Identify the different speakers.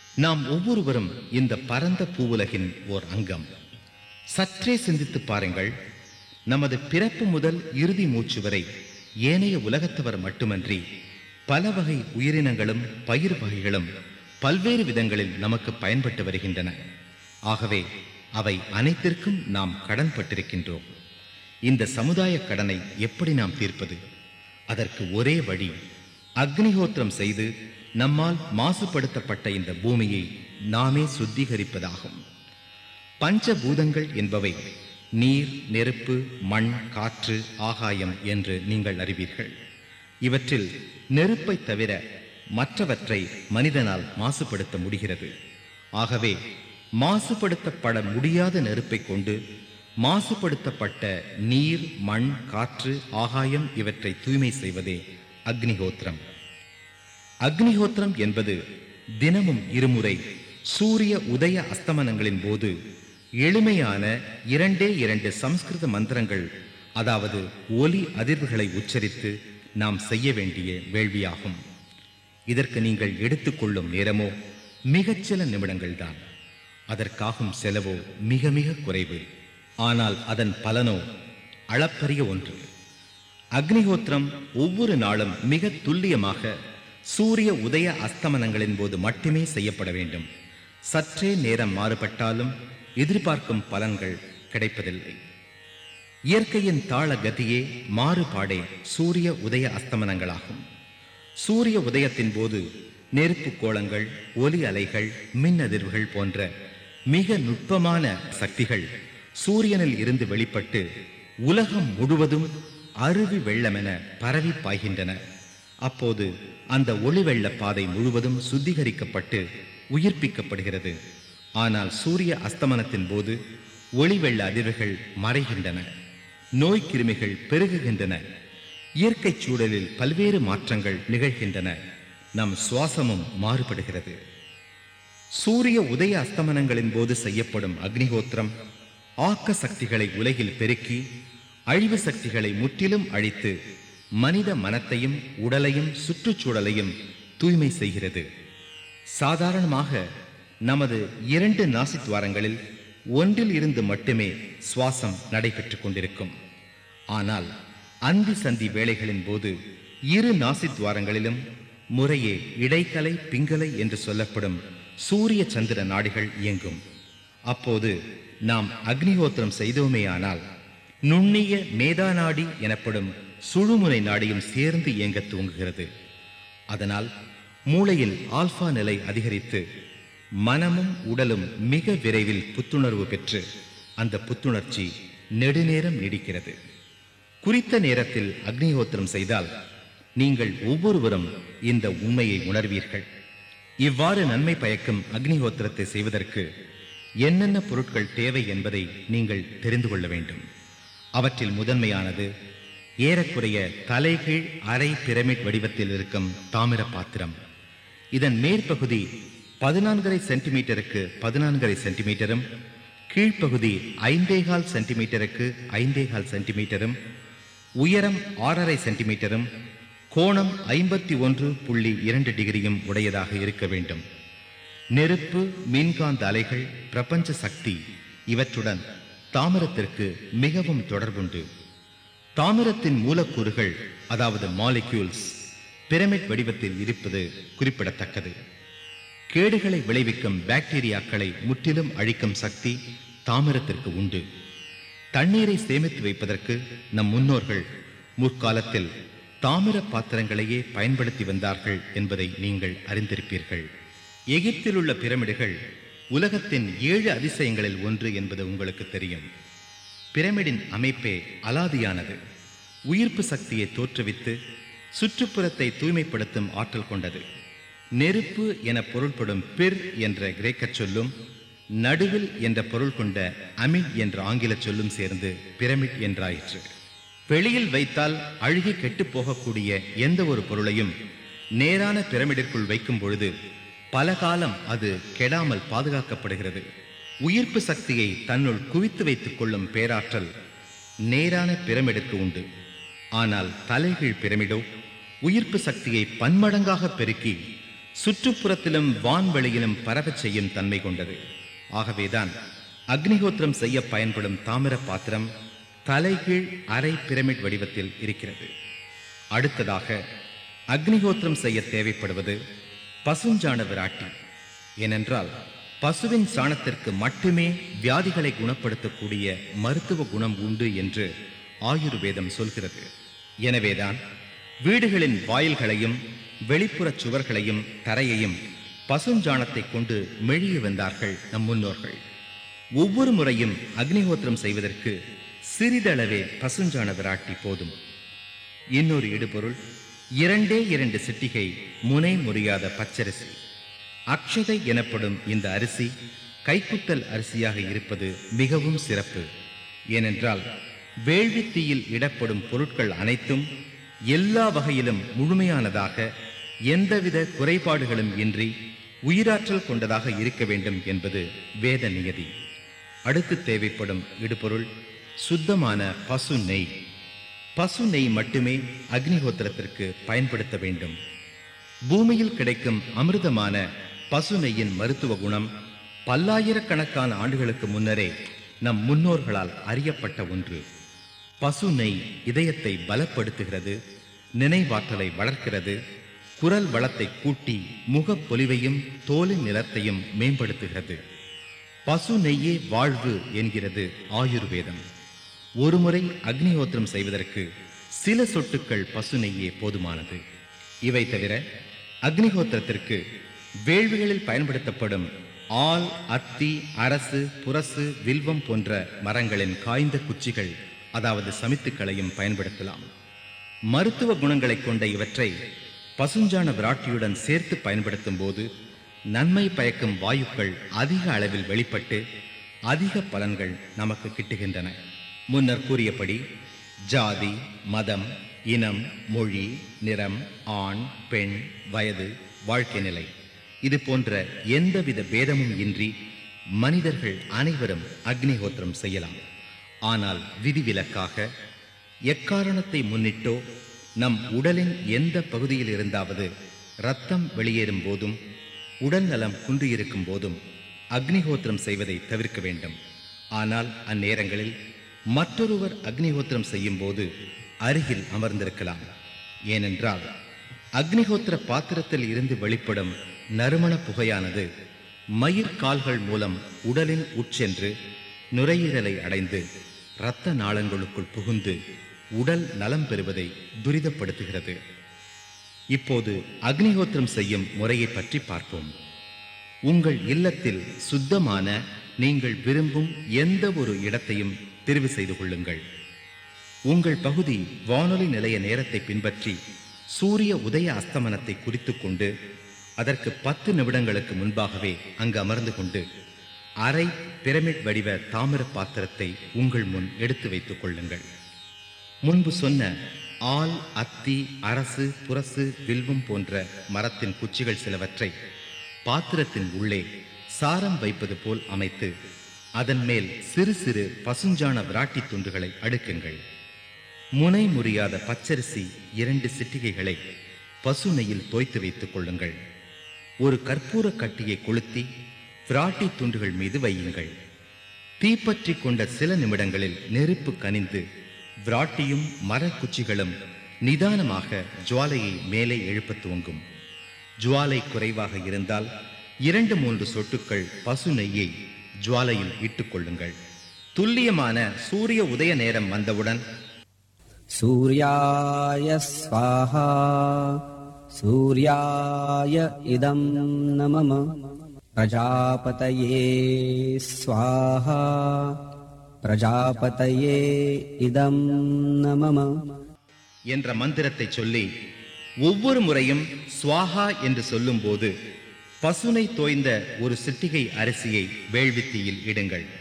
Speaker 1: நாம் ஒவ்வொருவரும் இந்த பரந்த பூவுலகின் ஓர் அங்கம் சற்றே சிந்தித்து பாருங்கள் நமது பிறப்பு முதல் இறுதி மூச்சு வரை ஏனைய உலகத்தவர் மட்டுமன்றி பல வகை உயிரினங்களும் பயிர் வகைகளும் பல்வேறு விதங்களில் நமக்கு பயன்பட்டு வருகின்றன ஆகவே அவை அனைத்திற்கும் நாம் கடன் பட்டிருக்கின்றோம் இந்த சமுதாய கடனை எப்படி நாம் தீர்ப்பது அதற்கு ஒரே வழி அக்னிஹோத்திரம் செய்து நம்மால் மாசுபடுத்தப்பட்ட இந்த பூமியை நாமே சுத்திகரிப்பதாகும் பஞ்சபூதங்கள் என்பவை நீர் நெருப்பு மண் காற்று ஆகாயம் என்று நீங்கள் அறிவீர்கள் இவற்றில் நெருப்பை தவிர மற்றவற்றை மனிதனால் மாசுபடுத்த முடிகிறது ஆகவே மாசுபடுத்தப்பட முடியாத நெருப்பை கொண்டு மாசுபடுத்தப்பட்ட நீர் மண் காற்று ஆகாயம் இவற்றை தூய்மை செய்வதே அக்னிஹோத்திரம் அக்னிஹோத்திரம் என்பது தினமும் இருமுறை சூரிய உதய அஸ்தமனங்களின் போது எளிமையான இரண்டே இரண்டு சம்ஸ்கிருத மந்திரங்கள் அதாவது ஒலி அதிர்வுகளை உச்சரித்து நாம் செய்ய வேண்டிய வேள்வியாகும் இதற்கு நீங்கள் எடுத்துக்கொள்ளும் நேரமோ மிகச் சில நிமிடங்கள்தான் அதற்காகும் செலவோ மிக மிக குறைவு ஆனால் அதன் பலனோ அளப்பரிய ஒன்று அக்னிஹோத்திரம் ஒவ்வொரு நாளும் மிக துல்லியமாக சூரிய உதய அஸ்தமனங்களின் போது மட்டுமே செய்யப்பட வேண்டும் சற்றே நேரம் மாறுபட்டாலும் எதிர்பார்க்கும் பலன்கள் கிடைப்பதில்லை இயற்கையின் தாள கதியே மாறுபாடே சூரிய உதய அஸ்தமனங்களாகும் சூரிய உதயத்தின் போது நெருப்பு கோலங்கள் ஒலி அலைகள் மின் அதிர்வுகள் போன்ற மிக நுட்பமான சக்திகள் சூரியனில் இருந்து வெளிப்பட்டு உலகம் முழுவதும் அருவி வெள்ளமென பரவி பாய்கின்றன அப்போது அந்த ஒளி வெள்ள பாதை முழுவதும் சுத்திகரிக்கப்பட்டு உயிர்ப்பிக்கப்படுகிறது ஆனால் சூரிய அஸ்தமனத்தின் போது ஒளி வெள்ள அதிர்வுகள் மறைகின்றன நோய் கிருமிகள் பெருகுகின்றன இயற்கை சூழலில் பல்வேறு மாற்றங்கள் நிகழ்கின்றன நம் சுவாசமும் மாறுபடுகிறது சூரிய உதய அஸ்தமனங்களின் போது செய்யப்படும் அக்னிஹோத்திரம் ஆக்க சக்திகளை உலகில் பெருக்கி அழிவு சக்திகளை முற்றிலும் அழித்து மனித மனத்தையும் உடலையும் சுற்றுச்சூழலையும் தூய்மை செய்கிறது சாதாரணமாக நமது இரண்டு நாசித்துவாரங்களில் ஒன்றில் இருந்து மட்டுமே சுவாசம் நடைபெற்றுக் கொண்டிருக்கும் ஆனால் அந்தி சந்தி வேளைகளின் போது இரு நாசித்துவாரங்களிலும் முறையே இடைக்கலை பிங்கலை என்று சொல்லப்படும் சூரிய சந்திர நாடிகள் இயங்கும் அப்போது நாம் அக்னிஹோத்திரம் செய்தோமேயானால் நுண்ணிய மேதா நாடி எனப்படும் சுழுமுனை நாடியும் சேர்ந்து இயங்க துவங்குகிறது அதனால் மூளையில் ஆல்பா நிலை அதிகரித்து மனமும் உடலும் மிக விரைவில் புத்துணர்வு பெற்று அந்த புத்துணர்ச்சி நெடுநேரம் நீடிக்கிறது குறித்த நேரத்தில் அக்னிஹோத்திரம் செய்தால் நீங்கள் ஒவ்வொருவரும் இந்த உண்மையை உணர்வீர்கள் இவ்வாறு நன்மை பயக்கும் அக்னிஹோத்திரத்தை செய்வதற்கு என்னென்ன பொருட்கள் தேவை என்பதை நீங்கள் தெரிந்து கொள்ள வேண்டும் அவற்றில் முதன்மையானது ஏறக்குறைய தலைகீழ் அரை பிரமிட் வடிவத்தில் இருக்கும் தாமிர பாத்திரம் இதன் மேற்பகுதி பதினான்கரை சென்டிமீட்டருக்கு பதினான்கரை சென்டிமீட்டரும் கீழ்ப்பகுதி ஐந்தேகால் சென்டிமீட்டருக்கு ஐந்தேகால் சென்டிமீட்டரும் உயரம் ஆறரை சென்டிமீட்டரும் கோணம் ஐம்பத்தி ஒன்று புள்ளி இரண்டு டிகிரியும் உடையதாக இருக்க வேண்டும் நெருப்பு மின்காந்த அலைகள் பிரபஞ்ச சக்தி இவற்றுடன் தாமிரத்திற்கு மிகவும் தொடர்புண்டு தாமிரத்தின் மூலக்கூறுகள் அதாவது மாலிக்யூல்ஸ் பிரமிட் வடிவத்தில் இருப்பது குறிப்பிடத்தக்கது கேடுகளை விளைவிக்கும் பாக்டீரியாக்களை முற்றிலும் அழிக்கும் சக்தி தாமிரத்திற்கு உண்டு தண்ணீரை சேமித்து வைப்பதற்கு நம் முன்னோர்கள் முற்காலத்தில் தாமிர பாத்திரங்களையே பயன்படுத்தி வந்தார்கள் என்பதை நீங்கள் அறிந்திருப்பீர்கள் எகிப்தில் உள்ள பிரமிடுகள் உலகத்தின் ஏழு அதிசயங்களில் ஒன்று என்பது உங்களுக்கு தெரியும் பிரமிடின் அமைப்பே அலாதியானது உயிர்ப்பு சக்தியை தோற்றுவித்து சுற்றுப்புறத்தை தூய்மைப்படுத்தும் ஆற்றல் கொண்டது நெருப்பு என பொருள்படும் பிர் என்ற கிரேக்கச் சொல்லும் நடுவில் என்ற பொருள் கொண்ட அமிட் என்ற ஆங்கில சொல்லும் சேர்ந்து பிரமிட் என்றாயிற்று வெளியில் வைத்தால் அழுகி கெட்டுப் போகக்கூடிய எந்த ஒரு பொருளையும் நேரான பிரமிடிற்குள் வைக்கும் பொழுது பல காலம் அது கெடாமல் பாதுகாக்கப்படுகிறது உயிர்ப்பு சக்தியை தன்னுள் குவித்து வைத்துக் கொள்ளும் பேராற்றல் நேரான பிரமிடுக்கு உண்டு ஆனால் தலைகீழ் பிரமிடோ உயிர்ப்பு சக்தியை பன்மடங்காக பெருக்கி சுற்றுப்புறத்திலும் வான்வெளியிலும் பரவச் செய்யும் தன்மை கொண்டது ஆகவேதான் அக்னிஹோத்திரம் செய்ய பயன்படும் தாமிர பாத்திரம் தலைகீழ் அரை பிரமிட் வடிவத்தில் இருக்கிறது அடுத்ததாக அக்னிஹோத்திரம் செய்ய தேவைப்படுவது பசுஞ்சாண விராட்டி ஏனென்றால் பசுவின் சாணத்திற்கு மட்டுமே வியாதிகளை குணப்படுத்தக்கூடிய மருத்துவ குணம் உண்டு என்று ஆயுர்வேதம் சொல்கிறது எனவேதான் வீடுகளின் வாயில்களையும் வெளிப்புற சுவர்களையும் தரையையும் பசுஞ்சாணத்தை கொண்டு மெழுகி வந்தார்கள் நம் முன்னோர்கள் ஒவ்வொரு முறையும் அக்னிஹோத்திரம் செய்வதற்கு சிறிதளவே பசுஞ்சாண விராட்டி போதும் இன்னொரு இடுபொருள் இரண்டே இரண்டு சிட்டிகை முனை முறியாத பச்சரிசி அக்ஷதை எனப்படும் இந்த அரிசி கைக்குத்தல் அரிசியாக இருப்பது மிகவும் சிறப்பு ஏனென்றால் வேள்வி தீயில் இடப்படும் பொருட்கள் அனைத்தும் எல்லா வகையிலும் முழுமையானதாக எந்தவித குறைபாடுகளும் இன்றி உயிராற்றல் கொண்டதாக இருக்க வேண்டும் என்பது வேத நியதி அடுத்து தேவைப்படும் இடுபொருள் சுத்தமான பசு நெய் பசு நெய் மட்டுமே அக்னிஹோத்திரத்திற்கு பயன்படுத்த வேண்டும் பூமியில் கிடைக்கும் அமிர்தமான பசு நெய்யின் மருத்துவ குணம் பல்லாயிரக்கணக்கான ஆண்டுகளுக்கு முன்னரே நம் முன்னோர்களால் அறியப்பட்ட ஒன்று பசு நெய் இதயத்தை பலப்படுத்துகிறது நினைவாற்றலை வளர்க்கிறது குரல் வளத்தை கூட்டி முகப்பொலிவையும் தோலின் நிலத்தையும் மேம்படுத்துகிறது பசு நெய்யே வாழ்வு என்கிறது ஆயுர்வேதம் ஒருமுறை அக்னிஹோத்திரம் செய்வதற்கு சில சொட்டுக்கள் பசு நெய்யே போதுமானது இவை தவிர அக்னிஹோத்திரத்திற்கு வேள்விகளில் பயன்படுத்தப்படும் ஆல் அத்தி அரசு புரசு வில்வம் போன்ற மரங்களின் காய்ந்த குச்சிகள் அதாவது சமித்துக்களையும் பயன்படுத்தலாம் மருத்துவ குணங்களைக் கொண்ட இவற்றை பசுஞ்சாண விராட்டியுடன் சேர்த்து பயன்படுத்தும் போது நன்மை பயக்கும் வாயுக்கள் அதிக அளவில் வெளிப்பட்டு அதிக பலன்கள் நமக்கு கிட்டுகின்றன முன்னர் கூறியபடி ஜாதி மதம் இனம் மொழி நிறம் ஆண் பெண் வயது வாழ்க்கை நிலை இது போன்ற எந்தவித பேதமும் இன்றி மனிதர்கள் அனைவரும் அக்னிஹோத்திரம் செய்யலாம் ஆனால் விதிவிலக்காக எக்காரணத்தை முன்னிட்டோ நம் உடலின் எந்த பகுதியில் இருந்தாவது ரத்தம் வெளியேறும் போதும் உடல் நலம் குன்றியிருக்கும் போதும் அக்னிஹோத்திரம் செய்வதை தவிர்க்க வேண்டும் ஆனால் அந்நேரங்களில் மற்றொருவர் அக்னிஹோத்திரம் செய்யும் போது அருகில் அமர்ந்திருக்கலாம் ஏனென்றால் அக்னிஹோத்திர பாத்திரத்தில் இருந்து வெளிப்படும் நறுமண புகையானது மயிர் கால்கள் மூலம் உடலின் உட்சென்று நுரையீரலை அடைந்து இரத்த நாளங்களுக்குள் புகுந்து உடல் நலம் பெறுவதை துரிதப்படுத்துகிறது இப்போது அக்னிஹோத்திரம் செய்யும் முறையை பற்றி பார்ப்போம் உங்கள் இல்லத்தில் சுத்தமான நீங்கள் விரும்பும் எந்த ஒரு இடத்தையும் தெரிவு செய்து கொள்ளுங்கள் உங்கள் பகுதி வானொலி நிலைய நேரத்தை பின்பற்றி சூரிய உதய அஸ்தமனத்தை குறித்துக் கொண்டு அதற்கு பத்து நிமிடங்களுக்கு முன்பாகவே அங்கு அமர்ந்து கொண்டு அரை பிரமிட் வடிவ தாமிர பாத்திரத்தை உங்கள் முன் எடுத்து வைத்துக் கொள்ளுங்கள் முன்பு சொன்ன ஆல் அத்தி அரசு புரசு வில்வம் போன்ற மரத்தின் குச்சிகள் சிலவற்றை பாத்திரத்தின் உள்ளே சாரம் வைப்பது போல் அமைத்து அதன் மேல் சிறு சிறு பசுஞ்சாண விராட்டி துண்டுகளை அடுக்குங்கள் முனை முறியாத பச்சரிசி இரண்டு சிட்டிகைகளை பசு நெய்யில் தோய்த்து வைத்துக் கொள்ளுங்கள் ஒரு கற்பூர கட்டியை கொளுத்தி விராட்டி துண்டுகள் மீது வையுங்கள் தீப்பற்றி கொண்ட சில நிமிடங்களில் நெருப்பு கனிந்து விராட்டியும் மரக்குச்சிகளும் நிதானமாக ஜுவாலையை மேலே எழுப்பத் துவங்கும் ஜுவாலை குறைவாக இருந்தால் இரண்டு மூன்று சொட்டுக்கள் பசு நெய்யை ஜுவாலையில் இட்டுக் கொள்ளுங்கள் துல்லியமான சூரிய உதய நேரம் வந்தவுடன்
Speaker 2: सूर्याय स्वाहा सूर्याय इदं न मम प्रजापतये स्वाहा प्रजापतये इदं न मम
Speaker 1: என்ற மந்திரத்தை சொல்லி ஒவ்வொரு முறையும் ஸ்வாஹா என்று சொல்லும்போது பசுனை தோய்ந்த ஒரு சிட்டிகை அரிசியை வேள்வித்தீயில் இடுங்கள்